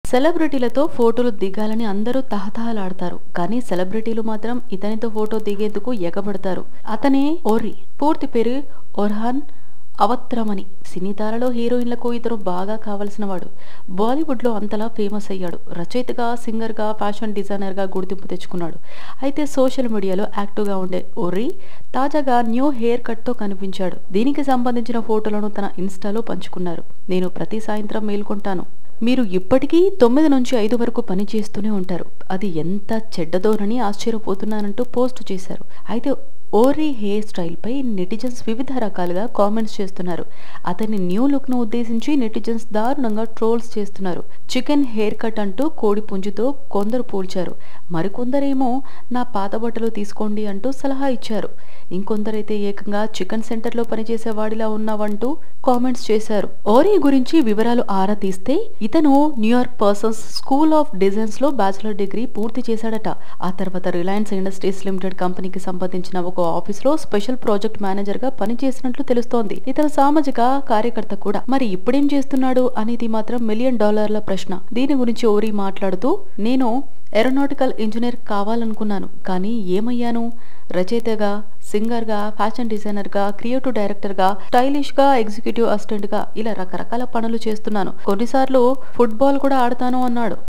సెలబ్రిటీలతో ఫోటోలు దిగాలని అందరూ తహతహలాడతారు కానీ సెలబ్రిటీలు మాత్రం ఇతనితో ఫోటో దిగేందుకు ఎగబడతారు అతనే ఓర్రి పూర్తి పేరు ఒర్హాన్ అవత్రమని సినీ తారలో హీరోయిన్లకు ఇతను బాగా కావలసిన వాడు బాలీవుడ్లో అంతలా ఫేమస్ అయ్యాడు రచయితగా సింగర్గా ఫ్యాషన్ డిజైనర్గా గుర్తింపు తెచ్చుకున్నాడు అయితే సోషల్ మీడియాలో యాక్టివ్గా ఉండే ఓర్రి తాజాగా న్యూ హెయిర్ కట్తో కనిపించాడు దీనికి సంబంధించిన ఫోటోలను తన ఇన్స్టాలో పంచుకున్నారు నేను ప్రతి సాయంత్రం మేల్కొంటాను మీరు ఇప్పటికీ తొమ్మిది నుంచి ఐదు వరకు పని చేస్తూనే ఉంటారు అది ఎంత చెడ్డదోనని ఆశ్చర్యపోతున్నానంటూ పోస్ట్ చేశారు అయితే ఓరీ హెయిర్ స్టైల్పై నెటిజన్స్ వివిధ రకాలుగా కామెంట్స్ చేస్తున్నారు అతని న్యూ లుక్ను ఉద్దేశించి నెటిజన్స్ దారుణంగా ట్రోల్స్ చేస్తున్నారు చికెన్ హెయిర్ కట్ అంటూ కోడి పుంజుతో కొందరు పోల్చారు మరికొందరేమో నా పాత బట్టలు తీసుకోండి అంటూ సలహా ఇచ్చారు ఇంకొందరైతే ఏకంగా చికెన్ సెంటర్లో పనిచేసే వాడిలా ఉన్నావంటూ కామెంట్స్ చేశారు ఓరీ గురించి వివరాలు ఆరా తీస్తే ఇతను New York Parsons school of designs లో బ్యాచిలర్ డిగ్రీ పూర్తి చేశాడట ఆ తర్వాత రిలయన్స్ ఇండస్ట్రీస్ లిమిటెడ్ కంపెనీకి సంబంధించిన ఒక ఆఫీస్ లో స్పెషల్ ప్రాజెక్ట్ మేనేజర్ గా పనిచేసినట్లు తెలుస్తోంది ఇతను సామాజిక కార్యకర్త కూడా మరి ఇప్పుడేం చేస్తున్నాడు అనేది మాత్రం మిలియన్ డాలర్ల ప్రశ్న దీని గురించి ఓరీ మాట్లాడుతూ నేను ఏరోనాటికల్ ఇంజనీర్ కావాలనుకున్నాను కానీ ఏమయ్యాను రచయితగా సింగర్గా ఫ్యాషన్ డిజైనర్గా క్రియేటివ్ డైరెక్టర్గా స్టైలిష్గా ఎగ్జిక్యూటివ్ అసిస్టెంట్గా ఇలా రకరకాల పనులు చేస్తున్నాను కొన్నిసార్లు ఫుట్బాల్ కూడా ఆడతాను అన్నాడు